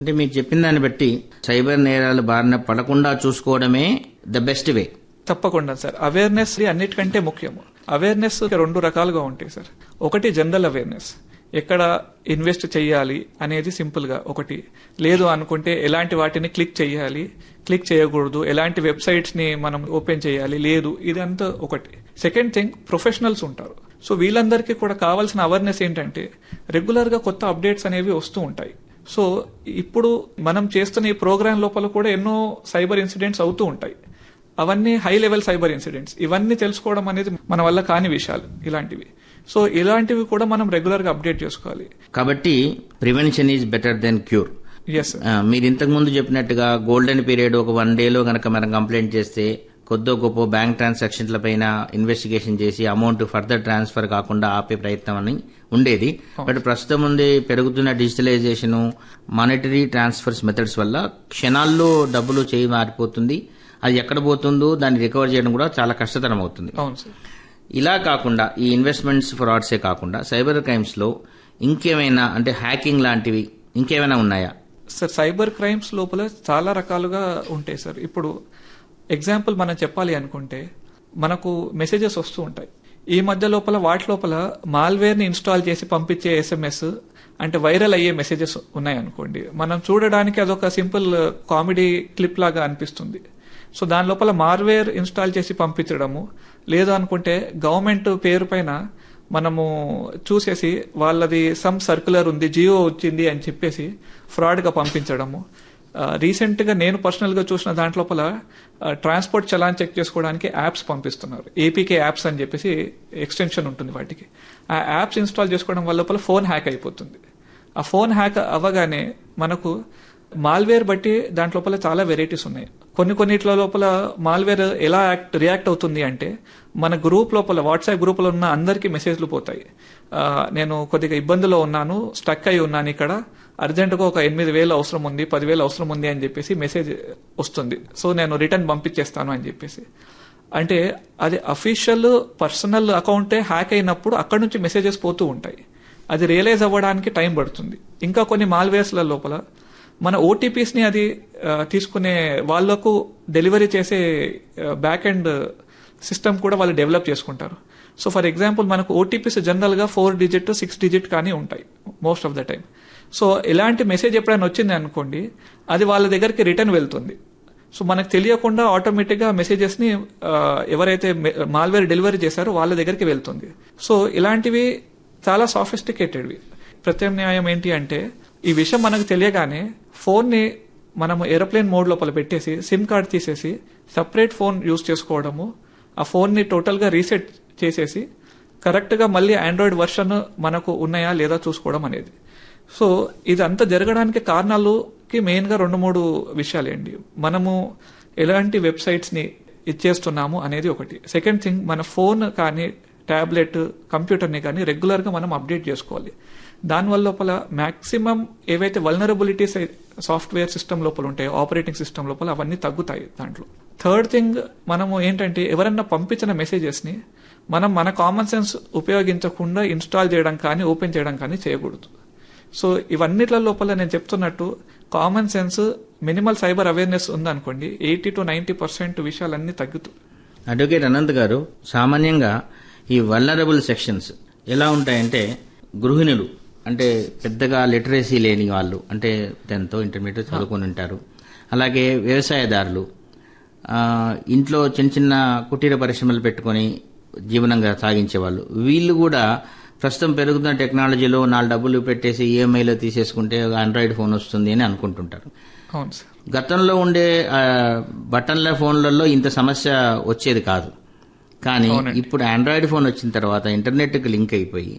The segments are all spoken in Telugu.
అంటే మీరు చెప్పిన దాన్ని బట్టి సైబర్ నేరాలు బారిన పడకుండా చూసుకోవడమే ద బెస్ట్ వే తప్పకుండా సార్ అవేర్నెస్ అన్నిటికంటే ముఖ్యము అవేర్నెస్ రెండు రకాలుగా ఉంటాయి సార్ ఒకటి జనరల్ అవేర్నెస్ ఎక్కడ ఇన్వెస్ట్ చేయాలి అనేది సింపుల్ గా ఒకటి లేదు అనుకుంటే ఎలాంటి వాటిని క్లిక్ చేయాలి క్లిక్ చేయకూడదు ఎలాంటి వెబ్సైట్స్ ని మనం ఓపెన్ చేయాలి లేదు ఇదంతా ఒకటి సెకండ్ థింగ్ ప్రొఫెషనల్స్ ఉంటారు సో వీళ్ళందరికీ కూడా కావాల్సిన అవేర్నెస్ ఏంటంటే రెగ్యులర్ గా కొత్త అప్డేట్స్ అనేవి వస్తూ ఉంటాయి సో ఇప్పుడు మనం చేస్తున్న ఈ ప్రోగ్రామ్ లోపల కూడా ఎన్నో సైబర్ ఇన్సిడెంట్స్ అవుతూ ఉంటాయి అవన్నీ హై లెవెల్ సైబర్ ఇన్సిడెంట్స్ ఇవన్నీ తెలుసుకోవడం అనేది మన వల్ల కాని విషయాలు ఇలాంటివి సో ఇలాంటివి కూడా మనం రెగ్యులర్ గా అప్డేట్ చేసుకోవాలి కాబట్టి prevention is better than cure yes మీరు ఇంతకు ముందు చెప్పినట్టుగా గోల్డెన్ పీరియడ్ ఒక వన్ డేలో గనక మనం కంప్లైంట్ చేస్తే కొద్దో గొప్ప బ్యాంక్ ట్రాన్సాక్షన్ల పైన ఇన్వెస్టిగేషన్ చేసి అమౌంట్ ఫర్దర్ ట్రాన్స్ఫర్ కాకుండా ఆపే ప్రయత్నం అని ఉండేది బట్ ప్రస్తుతం ఉంది పెరుగుతున్న డిజిటలైజేషన్ మానిటరీ ట్రాన్స్ఫర్స్ మెథడ్స్ వల్ల క్షణాల్లో డబ్బులు చేయి మారిపోతుంది అది ఎక్కడ పోతుందో దాన్ని రికవర్ చేయడం కూడా చాలా కష్టతరం అవుతుంది అవును సార్ ఇలా కాకుండా ఈ ఇన్వెస్ట్మెంట్స్ ఫ్రాడ్సే కాకుండా సైబర్ క్రైమ్స్ లో ఇంకేమైనా అంటే హ్యాకింగ్ లాంటివి ఇంకేమైనా ఉన్నాయా సార్ సైబర్ క్రైమ్స్ లోపల చాలా రకాలుగా ఉంటాయి సార్ ఇప్పుడు ఎగ్జాంపుల్ మనం చెప్పాలి అనుకుంటే మనకు మెసేజెస్ వస్తూ ఉంటాయి ఈ మధ్య లోపల వాటి లోపల మాల్వేర్ ని ఇన్స్టాల్ చేసి పంపించే ఎస్ఎంఎస్ అంటే వైరల్ అయ్యే మెసేజెస్ ఉన్నాయనుకోండి మనం చూడడానికి అదొక సింపుల్ కామెడీ క్లిప్ లాగా అనిపిస్తుంది సో దాని లోపల మార్వేర్ ఇన్స్టాల్ చేసి పంపించడము లేదు అనుకుంటే గవర్నమెంట్ పేరు పైన మనము చూసేసి వాళ్ళది సమ్ సర్క్యులర్ ఉంది జియో వచ్చింది అని చెప్పేసి ఫ్రాడ్ గా పంపించడము రీసెంట్ గా నేను పర్సనల్ గా చూసిన దాంట్లోపల ట్రాన్స్పోర్ట్ చలాన్ చెక్ చేసుకోవడానికి యాప్స్ పంపిస్తున్నారు ఏపీకే యాప్స్ అని చెప్పేసి ఎక్స్టెన్షన్ ఉంటుంది వాటికి ఆ యాప్స్ ఇన్స్టాల్ చేసుకోవడం వల్ల లోపల ఫోన్ హ్యాక్ అయిపోతుంది ఆ ఫోన్ హ్యాక్ అవ్వగానే మనకు మాల్వేర్ బట్టి దాంట్లోపల చాలా వెరైటీస్ ఉన్నాయి కొన్ని కొన్నిట్ల లోపల మాల్వేర్ ఎలా యాక్ట్ రియాక్ట్ అవుతుంది అంటే మన గ్రూప్ లోపల వాట్సాప్ గ్రూప్ లో ఉన్న అందరికీ మెసేజ్లు పోతాయి ఆ, నేను కొద్దిగా ఇబ్బందిలో ఉన్నాను స్టక్ అయి ఉన్నాను ఇక్కడ అర్జెంటుగా ఒక ఎనిమిది వేలు అవసరం ఉంది పదివేలు అవసరం ఉంది అని చెప్పేసి మెసేజ్ వస్తుంది సో నేను రిటర్న్ పంపించేస్తాను అని చెప్పేసి అంటే అది అఫీషియల్ పర్సనల్ అకౌంటే హ్యాక్ అయినప్పుడు అక్కడ నుంచి మెసేజెస్ పోతూ ఉంటాయి అది రియలైజ్ అవ్వడానికి టైం పడుతుంది ఇంకా కొన్ని మాల్వేర్స్ల లోపల మన ఓటీపీస్ ని అది ఆ, తీసుకునే వాళ్లకు డెలివరీ చేసే బ్యాక్ ఎండ్ సిస్టమ్ కూడా వాళ్ళు డెవలప్ చేసుకుంటారు సో ఫర్ ఎగ్జాంపుల్ మనకు ఓటీపీస్ జనరల్ గా ఫోర్ డిజిట్ సిక్స్ డిజిట్ కానీ ఉంటాయి most of the time so ఇలాంటి మెసేజ్ ఎప్పుడైనా వచ్చింది అనుకోండి అది వాళ్ళ దగ్గరికి రిటర్న్ వెళ్తుంది సో మనకు తెలియకుండా ఆటోమేటిక్ గా మెసేజెస్ ని ఆ, ఎవరైతే మాల్వేర్ డెలివరీ చేశారో వాళ్ళ దగ్గరికి వెళ్తుంది సో ఇలాంటివి చాలా సాఫిస్టికేటెడ్వి ప్రత్యామ్నాయం ఏంటి అంటే ఈ విషయం మనకు తెలియగానే ఫోన్ ని మనము ఏరోప్లేన్ మోడ్ లోపల పెట్టేసి సిమ్ కార్డ్ తీసేసి సపరేట్ ఫోన్ యూజ్ చేసుకోవడము ఆ ఫోన్ ని టోటల్ గా రీసెట్ చేసేసి కరెక్ట్ గా మళ్ళీ ఆండ్రాయిడ్ వర్షన్ మనకు ఉన్నాయా లేదా చూసుకోవడం అనేది సో ఇదంతా జరగడానికి కారణాలుకి మెయిన్ గా రెండు మూడు విషయాలేండి మనము ఎలాంటి వెబ్సైట్స్ ని ఇచ్చేస్తున్నాము అనేది ఒకటి సెకండ్ థింగ్ మన ఫోన్ కానీ టాబ్లెట్ కంప్యూటర్ ని కానీ రెగ్యులర్ గా మనం అప్డేట్ చేసుకోవాలి దానివల్ల లోపల మాక్సిమం ఏవైతే వల్నరబిలిటీస్ సాఫ్ట్వేర్ సిస్టమ్ లోపల ఉంటాయో ఆపరేటింగ్ సిస్టమ్ లోపల అవన్నీ తగ్గుతాయి దాంట్లో థర్డ్ థింగ్ మనము ఏంటంటే ఎవరన్నా పంపించిన మెసేజెస్ ని మనం మన కామన్ సెన్స్ ఉపయోగించకుండా ఇన్స్టాల్ చేయడం కానీ ఓపెన్ చేయడం కానీ చేయకూడదు సో ఇవన్నిట్ల లోపల నేను చెప్తున్నట్టు common sense minimal cyber awareness ఉందనుకోండి ఎయిటీ టు నైన్టీ పర్సెంట్ విషయాలన్నీ తగ్గుతాయి అడ్వకేట్ అనంత్ గారు సామాన్యంగా ఈ వల్నరబుల్ సెక్షన్స్ ఎలా ఉంటాయంటే గృహిణులు అంటే పెద్దగా లిటరసీ లేని వాళ్ళు అంటే టెన్త్ ఇంటర్మీడియట్ చదువుకొని ఉంటారు అలాగే వ్యవసాయదారులు ఆ, ఇంట్లో చిన్న చిన్న కుటీర పరిశ్రమలు పెట్టుకొని జీవనంగా సాగించే వాళ్ళు వీళ్ళు కూడా ప్రస్తుతం పెరుగుతున్న టెక్నాలజీలో నాలుగు డబ్బులు పెట్టేసి ఈఎంఐలో తీసేసుకుంటే ఆండ్రాయిడ్ ఫోన్ వస్తుంది అని అనుకుంటుంటారు అవును సార్ గతంలో ఉండే ఆ, బటన్ల ఫోన్లలో ఇంత సమస్య వచ్చేది కాదు కానీ ఇప్పుడు ఆండ్రాయిడ్ ఫోన్ వచ్చిన తర్వాత ఇంటర్నెట్కి లింక్ అయిపోయి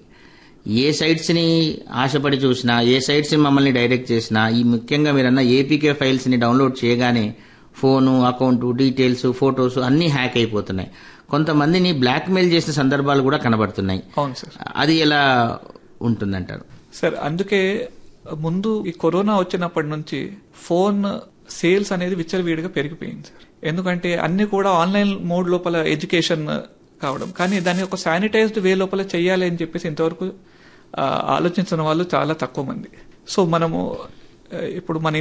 ఏ సైట్స్ ని ఆశపడి చూసినా ఏ సైట్స్ ని మమ్మల్ని డైరెక్ట్ చేసినా ఈ ముఖ్యంగా మీరన్న ఏపీకే ఫైల్స్ ని డౌన్లోడ్ చేయగానే ఫోను అకౌంట్ డీటెయిల్స్ ఫొటోస్ అన్ని హ్యాక్ అయిపోతున్నాయి కొంతమందిని బ్లాక్మెయిల్ చేసిన సందర్భాలు కూడా కనబడుతున్నాయి అవును సార్ అది ఎలా ఉంటుందంటారు సార్ అందుకే ముందు ఈ కరోనా వచ్చినప్పటి నుంచి ఫోన్ సేల్స్ అనేది విచ్చలవిడిగా పెరిగిపోయింది సార్ ఎందుకంటే అన్ని కూడా ఆన్లైన్ మోడ్ లోపల ఎడ్యుకేషన్ కావడం కానీ దాన్ని ఒక శానిటైజ్డ్ వే లోపల చేయాలి అని చెప్పేసి ఇంతవరకు ఆ, ఆలోచించిన వాళ్ళు చాలా తక్కువ మంది సో మనము ఇప్పుడు మన